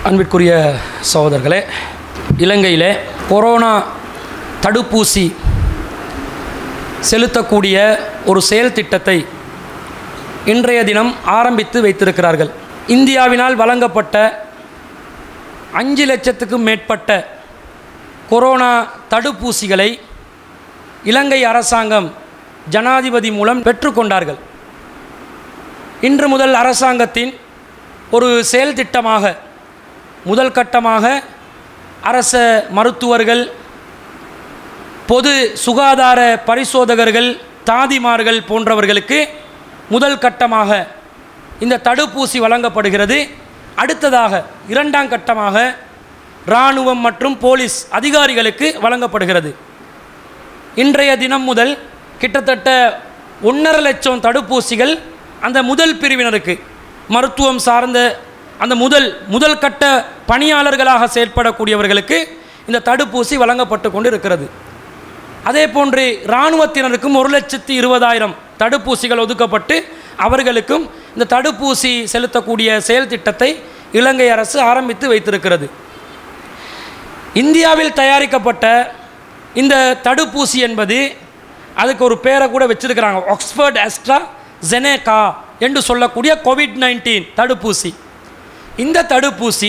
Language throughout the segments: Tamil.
அன்பிற்குரிய சகோதரர்களே இலங்கையிலே கொரோனா தடுப்பூசி செலுத்தக்கூடிய ஒரு செயல் திட்டத்தை இன்றைய தினம் ஆரம்பித்து வைத்திருக்கிறார்கள் இந்தியாவினால் வழங்கப்பட்ட அஞ்சு லட்சத்துக்கும் மேற்பட்ட கொரோனா தடுப்பூசிகளை இலங்கை அரசாங்கம் ஜனாதிபதி மூலம் பெற்றுக்கொண்டார்கள் இன்று முதல் அரசாங்கத்தின் ஒரு செயல் திட்டமாக முதல் கட்டமாக அரச மருத்துவர்கள் பொது சுகாதார பரிசோதகர்கள் தாதிமார்கள் போன்றவர்களுக்கு முதல் கட்டமாக இந்த தடுப்பூசி வழங்கப்படுகிறது அடுத்ததாக இரண்டாம் கட்டமாக இராணுவம் மற்றும் போலீஸ் அதிகாரிகளுக்கு வழங்கப்படுகிறது இன்றைய தினம் முதல் கிட்டத்தட்ட ஒன்றரை லட்சம் தடுப்பூசிகள் அந்த முதல் பிரிவினருக்கு மருத்துவம் சார்ந்த அந்த முதல் முதல் கட்ட பணியாளர்களாக செயற்படக்கூடியவர்களுக்கு இந்த தடுப்பூசி வழங்கப்பட்டு கொண்டு இருக்கிறது அதே போன்று இராணுவத்தினருக்கும் ஒரு லட்சத்தி இருபதாயிரம் தடுப்பூசிகள் ஒதுக்கப்பட்டு அவர்களுக்கும் இந்த தடுப்பூசி செலுத்தக்கூடிய செயல் திட்டத்தை இலங்கை அரசு ஆரம்பித்து வைத்திருக்கிறது இந்தியாவில் தயாரிக்கப்பட்ட இந்த தடுப்பூசி என்பது அதுக்கு ஒரு பேரை கூட வச்சிருக்கிறாங்க ஆக்ஸ்ஃபோர்ட் அஸ்ட்ரா ஜெனேகா என்று சொல்லக்கூடிய கோவிட் நைன்டீன் தடுப்பூசி இந்த தடுப்பூசி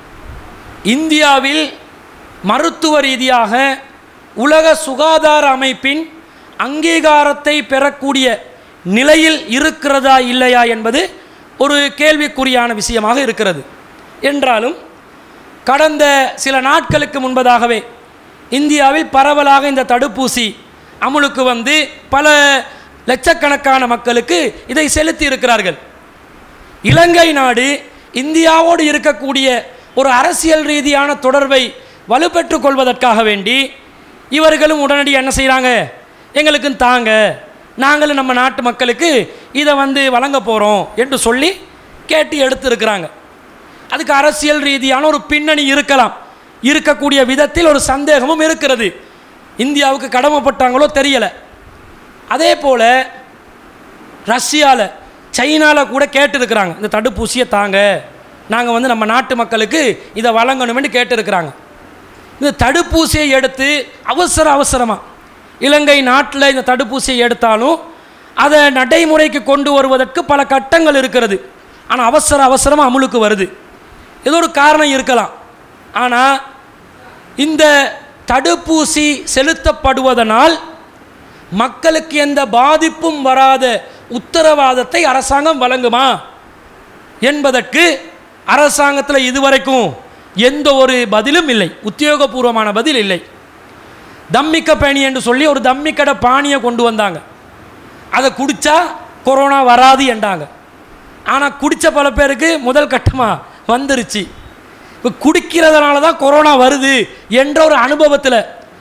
இந்தியாவில் மருத்துவ ரீதியாக உலக சுகாதார அமைப்பின் அங்கீகாரத்தை பெறக்கூடிய நிலையில் இருக்கிறதா இல்லையா என்பது ஒரு கேள்விக்குறியான விஷயமாக இருக்கிறது என்றாலும் கடந்த சில நாட்களுக்கு முன்பதாகவே இந்தியாவில் பரவலாக இந்த தடுப்பூசி அமுலுக்கு வந்து பல லட்சக்கணக்கான மக்களுக்கு இதை செலுத்தி இருக்கிறார்கள் இலங்கை நாடு இந்தியாவோடு இருக்கக்கூடிய ஒரு அரசியல் ரீதியான தொடர்பை வலுப்பெற்றுக் கொள்வதற்காக வேண்டி இவர்களும் உடனடி என்ன செய்கிறாங்க எங்களுக்கும் தாங்க நாங்களும் நம்ம நாட்டு மக்களுக்கு இதை வந்து வழங்க போகிறோம் என்று சொல்லி கேட்டு எடுத்திருக்கிறாங்க அதுக்கு அரசியல் ரீதியான ஒரு பின்னணி இருக்கலாம் இருக்கக்கூடிய விதத்தில் ஒரு சந்தேகமும் இருக்கிறது இந்தியாவுக்கு கடமைப்பட்டாங்களோ தெரியலை அதே போல் ரஷ்யாவில் சைனாவில் கூட கேட்டிருக்கிறாங்க இந்த தடுப்பூசியை தாங்க நாங்கள் வந்து நம்ம நாட்டு மக்களுக்கு இதை வழங்கணும்னு கேட்டிருக்கிறாங்க இந்த தடுப்பூசியை எடுத்து அவசர அவசரமாக இலங்கை நாட்டில் இந்த தடுப்பூசியை எடுத்தாலும் அதை நடைமுறைக்கு கொண்டு வருவதற்கு பல கட்டங்கள் இருக்கிறது ஆனால் அவசர அவசரமாக அமுலுக்கு வருது ஏதோ ஒரு காரணம் இருக்கலாம் ஆனால் இந்த தடுப்பூசி செலுத்தப்படுவதனால் மக்களுக்கு எந்த பாதிப்பும் வராத உத்தரவாதத்தை அரசாங்கம் வழங்குமா என்பதற்கு அரசாங்கத்தில் இதுவரைக்கும் எந்த ஒரு பதிலும் இல்லை உத்தியோகபூர்வமான பதில் இல்லை தம்மிக்க பேணி என்று சொல்லி ஒரு தம்மிக்கடை பானியை கொண்டு வந்தாங்க அதை குடித்தா கொரோனா வராது என்றாங்க ஆனால் குடித்த பல பேருக்கு முதல் கட்டமாக வந்துருச்சு இப்போ குடிக்கிறதுனால தான் கொரோனா வருது என்ற ஒரு அனுபவத்தில்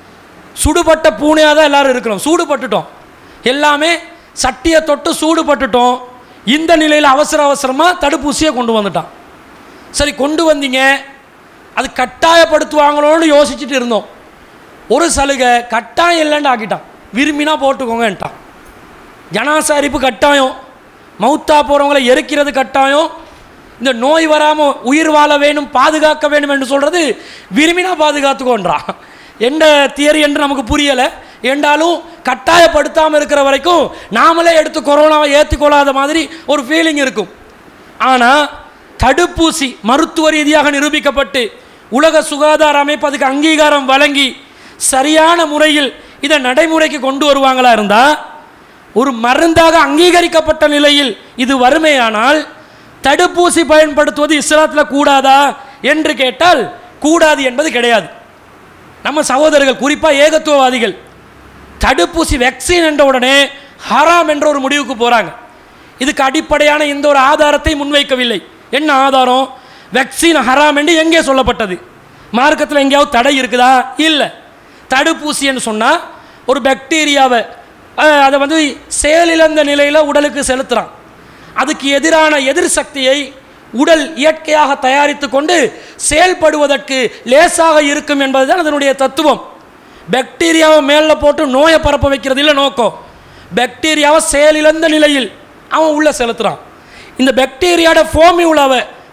சுடுபட்ட பூனையாக தான் எல்லாரும் இருக்கிறோம் சூடுபட்டுட்டோம் எல்லாமே சட்டியை தொட்டு சூடுபட்டுட்டோம் இந்த நிலையில் அவசர அவசரமாக தடுப்பூசியை கொண்டு வந்துட்டான் சரி கொண்டு வந்தீங்க அது கட்டாயப்படுத்துவாங்களோன்னு யோசிச்சுட்டு இருந்தோம் ஒரு சலுகை கட்டாயம் இல்லைன்னு ஆக்கிட்டான் விரும்பினா போட்டுக்கோங்கன்ட்டான் ஜனாசாரிப்பு கட்டாயம் மவுத்தா போகிறவங்களை எரிக்கிறது கட்டாயம் இந்த நோய் வராமல் உயிர் வாழ வேணும் பாதுகாக்க வேணும் என்று சொல்கிறது விரும்பினா பாதுகாத்துக்கோன்றான் எந்த தியரி என்று நமக்கு புரியலை என்றாலும் கட்டாயப்படுத்தாமல் இருக்கிற வரைக்கும் நாமளே எடுத்து கொரோனாவை ஏற்றுக்கொள்ளாத மாதிரி ஒரு ஃபீலிங் இருக்கும் ஆனால் தடுப்பூசி மருத்துவ ரீதியாக நிரூபிக்கப்பட்டு உலக சுகாதார அமைப்பு அதுக்கு அங்கீகாரம் வழங்கி சரியான முறையில் இதை நடைமுறைக்கு கொண்டு வருவாங்களா இருந்தால் ஒரு மருந்தாக அங்கீகரிக்கப்பட்ட நிலையில் இது வறுமையானால் தடுப்பூசி பயன்படுத்துவது இஸ்லாத்தில் கூடாதா என்று கேட்டால் கூடாது என்பது கிடையாது நம்ம சகோதரர்கள் குறிப்பாக ஏகத்துவவாதிகள் தடுப்பூசி வேக்சின் என்ற உடனே ஹராம் என்ற ஒரு முடிவுக்கு போகிறாங்க இதுக்கு அடிப்படையான எந்த ஒரு ஆதாரத்தை முன்வைக்கவில்லை என்ன ஆதாரம் வேக்சின் ஹராம் என்று எங்கே சொல்லப்பட்டது மார்க்கத்தில் எங்கேயாவது தடை இருக்குதா இல்லை தடுப்பூசி என்று சொன்னால் ஒரு பாக்டீரியாவை அதை வந்து செயலிழந்த நிலையில் உடலுக்கு செலுத்துகிறான் அதுக்கு எதிரான எதிர் சக்தியை உடல் இயற்கையாக தயாரித்து கொண்டு செயல்படுவதற்கு லேசாக இருக்கும் என்பதுதான் அதனுடைய தத்துவம் பாக்டீரியாவை மேலில் போட்டு நோயை பரப்ப வைக்கிறது இல்லை நோக்கம் பாக்டீரியாவை செயலிழந்த நிலையில் அவன் உள்ளே செலுத்துகிறான் இந்த பாக்டீரியாவோட ஃபோமியுலாவை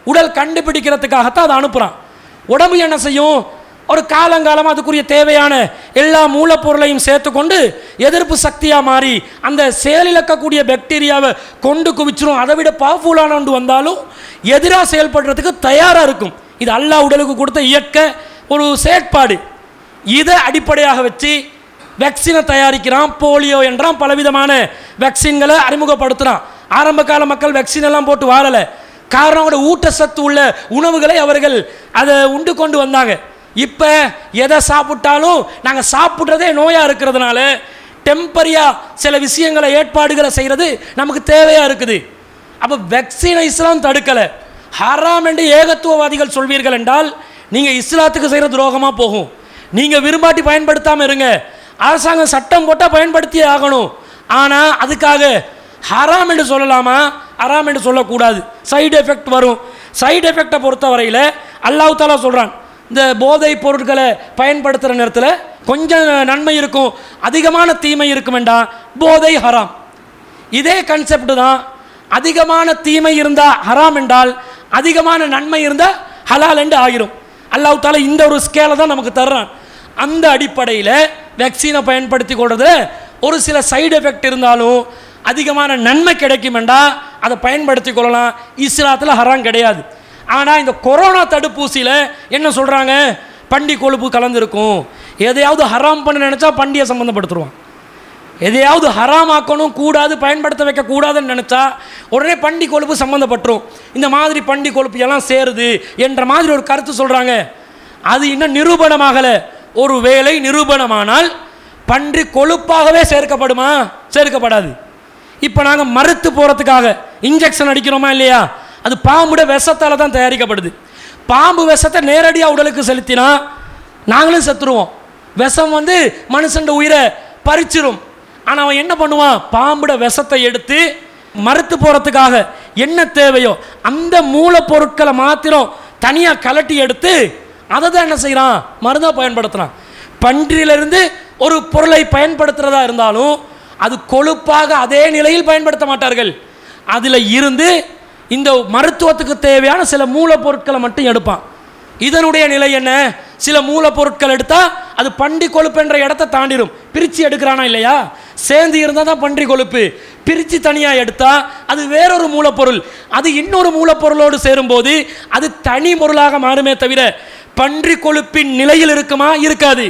உடல் கண்டுபிடிக்கிறதுக்காகத்தான் அதை அனுப்புகிறான் உடம்பு என்ன செய்யும் ஒரு காலங்காலமாக அதுக்குரிய தேவையான எல்லா மூலப்பொருளையும் சேர்த்துக்கொண்டு எதிர்ப்பு சக்தியாக மாறி அந்த செயலிழக்கக்கூடிய பாக்டீரியாவை கொண்டு குவிச்சிரும் அதை விட பவர்ஃபுல்லான ஒன்று வந்தாலும் எதிராக செயல்படுறதுக்கு தயாராக இருக்கும் இது அல்லாஹ் உடலுக்கு கொடுத்த இயற்கை ஒரு செயற்பாடு இதை அடிப்படையாக வச்சு வேக்சினை தயாரிக்கிறான் போலியோ என்றான் பலவிதமான வேக்சின்களை அறிமுகப்படுத்துகிறான் ஆரம்ப கால மக்கள் வேக்சின் எல்லாம் போட்டு வாழலை காரணம் அவங்களோட ஊட்டச்சத்து உள்ள உணவுகளை அவர்கள் அதை உண்டு கொண்டு வந்தாங்க இப்போ எதை சாப்பிட்டாலும் நாங்கள் சாப்பிட்றதே நோயாக இருக்கிறதுனால டெம்பரியாக சில விஷயங்களை ஏற்பாடுகளை செய்கிறது நமக்கு தேவையாக இருக்குது அப்போ வேக்சினை இஸ்லாம் தடுக்கலை ஹராம் என்று ஏகத்துவவாதிகள் சொல்வீர்கள் என்றால் நீங்கள் இஸ்லாத்துக்கு செய்கிற துரோகமாக போகும் நீங்கள் விரும்பாட்டி பயன்படுத்தாமல் இருங்க அரசாங்கம் சட்டம் போட்டால் பயன்படுத்தியே ஆகணும் ஆனால் அதுக்காக ஹராம் என்று சொல்லலாமா ஹராம் என்று சொல்லக்கூடாது சைடு எஃபெக்ட் வரும் சைடு எஃபெக்டை பொறுத்தவரையில் அல்லாஹ் தாலா சொல்கிறான் இந்த போதைப் பொருட்களை பயன்படுத்துகிற நேரத்தில் கொஞ்சம் நன்மை இருக்கும் அதிகமான தீமை இருக்கும் வேண்டாம் போதை ஹராம் இதே கான்செப்ட் தான் அதிகமான தீமை இருந்தால் ஹராம் என்றால் அதிகமான நன்மை இருந்தால் ஹலால் என்று ஆகிரும் அல்லாஹ் தாலா இந்த ஒரு ஸ்கேலை தான் நமக்கு தர்றான் அந்த அடிப்படையில் வேக்சினை பயன்படுத்தி கொள்றதுல ஒரு சில சைடு எஃபெக்ட் இருந்தாலும் அதிகமான நன்மை கிடைக்கும் என்றால் அதை பயன்படுத்தி கொள்ளலாம் இஸ்லாத்தில் ஹராம் கிடையாது ஆனால் இந்த கொரோனா தடுப்பூசியில் என்ன சொல்கிறாங்க பண்டி கொழுப்பு கலந்துருக்கும் எதையாவது ஹராம் பண்ண நினச்சா பண்டியை சம்மந்தப்படுத்துருவான் எதையாவது ஹராமாக்கணும் கூடாது பயன்படுத்த வைக்கக்கூடாதுன்னு நினச்சா உடனே பண்டி கொழுப்பு சம்மந்தப்பட்டுரும் இந்த மாதிரி பண்டி கொழுப்பு எல்லாம் சேருது என்ற மாதிரி ஒரு கருத்து சொல்கிறாங்க அது இன்னும் நிரூபணமாகலை ஒரு வேலை நிரூபணமானால் பன்றி கொழுப்பாகவே சேர்க்கப்படுமா சேர்க்கப்படாது இப்போ நாங்கள் மறுத்து போகிறதுக்காக இன்ஜெக்ஷன் அடிக்கிறோமா இல்லையா அது பாம்புட விஷத்தால் தான் தயாரிக்கப்படுது பாம்பு விஷத்தை நேரடியாக உடலுக்கு செலுத்தினா நாங்களும் செத்துருவோம் விஷம் வந்து மனுஷன் உயிரை பறிச்சிரும் ஆனால் அவன் என்ன பண்ணுவான் பாம்புட விஷத்தை எடுத்து மறுத்து போகிறதுக்காக என்ன தேவையோ அந்த மூலப்பொருட்களை மாத்திரம் தனியாக கலட்டி எடுத்து அதை தான் என்ன செய்கிறான் மருந்தாக பயன்படுத்துகிறான் பன்றியிலிருந்து ஒரு பொருளை பயன்படுத்துகிறதா இருந்தாலும் அது கொழுப்பாக அதே நிலையில் பயன்படுத்த மாட்டார்கள் அதில் இருந்து இந்த மருத்துவத்துக்கு தேவையான சில மூலப்பொருட்களை மட்டும் எடுப்பான் இதனுடைய நிலை என்ன சில மூலப்பொருட்கள் எடுத்தால் அது பன்றி கொழுப்பு என்ற இடத்த தாண்டிடும் பிரித்து எடுக்கிறானா இல்லையா சேர்ந்து இருந்தால் தான் பன்றி கொழுப்பு பிரித்து தனியாக எடுத்தால் அது வேறொரு மூலப்பொருள் அது இன்னொரு மூலப்பொருளோடு சேரும்போது அது தனி பொருளாக மாறுமே தவிர பன்றி கொழுப்பின் நிலையில் இருக்குமா இருக்காது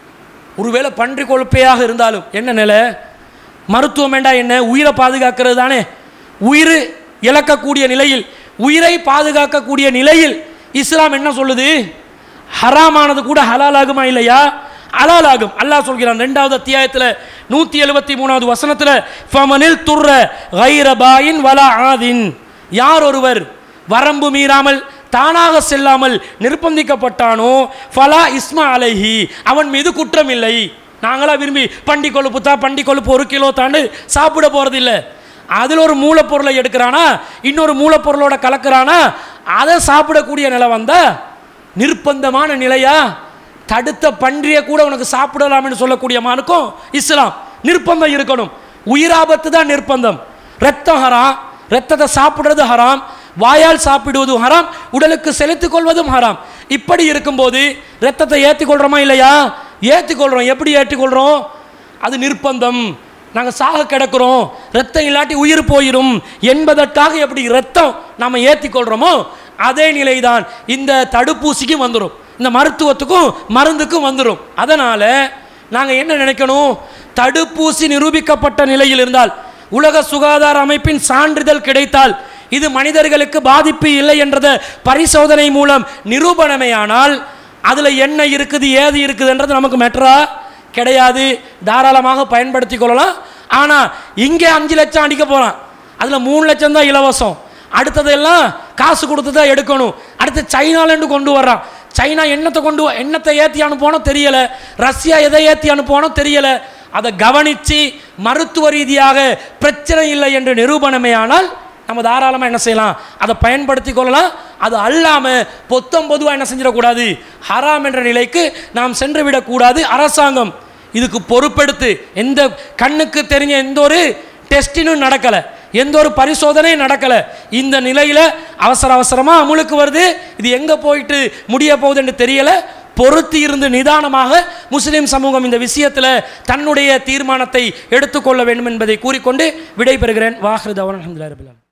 ஒருவேளை பன்றி கொழுப்பையாக இருந்தாலும் என்ன நிலை மருத்துவம் வேண்டா என்ன உயிரை பாதுகாக்கிறது தானே உயிர் இழக்கக்கூடிய நிலையில் உயிரை பாதுகாக்கக்கூடிய நிலையில் இஸ்லாம் என்ன சொல்லுது ஹராமானது கூட ஹலால் ஆகுமா இல்லையா ஹலால் ஆகும் அல்லாஹ் சொல்கிறான் ரெண்டாவது அத்தியாயத்தில் நூற்றி எழுபத்தி மூணாவது வசனத்தில் ஃபமனில் துர்ர கைரபாயின் வலா ஆதின் யார் ஒருவர் வரம்பு மீறாமல் தானாக செல்லாமல் நிர்பந்திக்கப்பட்டானோ ஃபலா இஸ்மா அலைஹி அவன் மீது குற்றம் இல்லை நாங்களா விரும்பி பண்டி கொழுப்பு தான் பண்டி கொழுப்பு ஒரு கிலோ தாண்டு சாப்பிட போகிறதில்ல அதில் ஒரு மூலப்பொருளை எடுக்கிறானா இன்னொரு மூலப்பொருளோட கலக்கிறானா அதை சாப்பிடக்கூடிய நிலை வந்தா நிர்பந்தமான நிலையா தடுத்த பன்றியை கூட உனக்கு சாப்பிடலாம்னு சொல்லக்கூடிய மானுக்கும் இஸ்லாம் நிர்பந்தம் இருக்கணும் உயிராபத்து தான் நிர்பந்தம் ரத்தம் ஹராம் ரத்தத்தை சாப்பிடுறது ஹராம் வாயால் சாப்பிடுவதும் ஹராம் உடலுக்கு செலுத்திக் கொள்வதும் ஹராம் இப்படி இருக்கும்போது ரத்தத்தை ஏற்றிக்கொள்கிறோமா இல்லையா ஏற்றிக்கொள்கிறோம் எப்படி ஏற்றிக்கொள்கிறோம் அது நிர்பந்தம் நாங்கள் சாக கிடக்கிறோம் ரத்தம் இல்லாட்டி உயிர் போயிடும் என்பதற்காக எப்படி ரத்தம் நாம் ஏற்றிக்கொள்கிறோமோ அதே நிலைதான் இந்த தடுப்பூசிக்கும் வந்துடும் இந்த மருத்துவத்துக்கும் மருந்துக்கும் வந்துடும் அதனால் நாங்கள் என்ன நினைக்கணும் தடுப்பூசி நிரூபிக்கப்பட்ட நிலையில் இருந்தால் உலக சுகாதார அமைப்பின் சான்றிதழ் கிடைத்தால் இது மனிதர்களுக்கு பாதிப்பு இல்லை என்றத பரிசோதனை மூலம் நிரூபணமேயானால் அதில் என்ன இருக்குது ஏது இருக்குதுன்றது நமக்கு மெட்ரா கிடையாது தாராளமாக பயன்படுத்தி கொள்ளலாம் ஆனால் இங்கே அஞ்சு லட்சம் அடிக்க போகிறான் அதில் மூணு லட்சம் தான் இலவசம் அடுத்ததெல்லாம் காசு கொடுத்து தான் எடுக்கணும் அடுத்து சைனாலேருந்து கொண்டு வர்றான் சைனா என்னத்தை கொண்டு வ- என்னத்தை ஏற்றி அனுப்புவானோ தெரியலை ரஷ்யா எதை ஏற்றி அனுப்புவானோ தெரியலை அதை கவனித்து மருத்துவ ரீதியாக பிரச்சனை இல்லை என்று நிரூபணமே ஆனால் நம்ம தாராளமாக என்ன செய்யலாம் அதை பயன்படுத்தி கொள்ளலாம் அது அல்லாமல் பொத்தம் பொதுவாக என்ன செஞ்சிடக்கூடாது ஹராம் என்ற நிலைக்கு நாம் சென்று விடக்கூடாது அரசாங்கம் இதுக்கு பொறுப்பெடுத்து எந்த கண்ணுக்கு தெரிஞ்ச எந்த ஒரு டெஸ்டினும் நடக்கலை எந்த ஒரு பரிசோதனையும் நடக்கலை இந்த நிலையில் அவசர அவசரமாக அமுலுக்கு வருது இது எங்கே போயிட்டு முடிய போகுதுன்னு தெரியலை பொறுத்து இருந்து நிதானமாக முஸ்லிம் சமூகம் இந்த விஷயத்தில் தன்னுடைய தீர்மானத்தை எடுத்துக்கொள்ள வேண்டும் என்பதை கூறிக்கொண்டு விடைபெறுகிறேன் வாஹ்ருதவன் அஹமதுல்லா ரபிலான்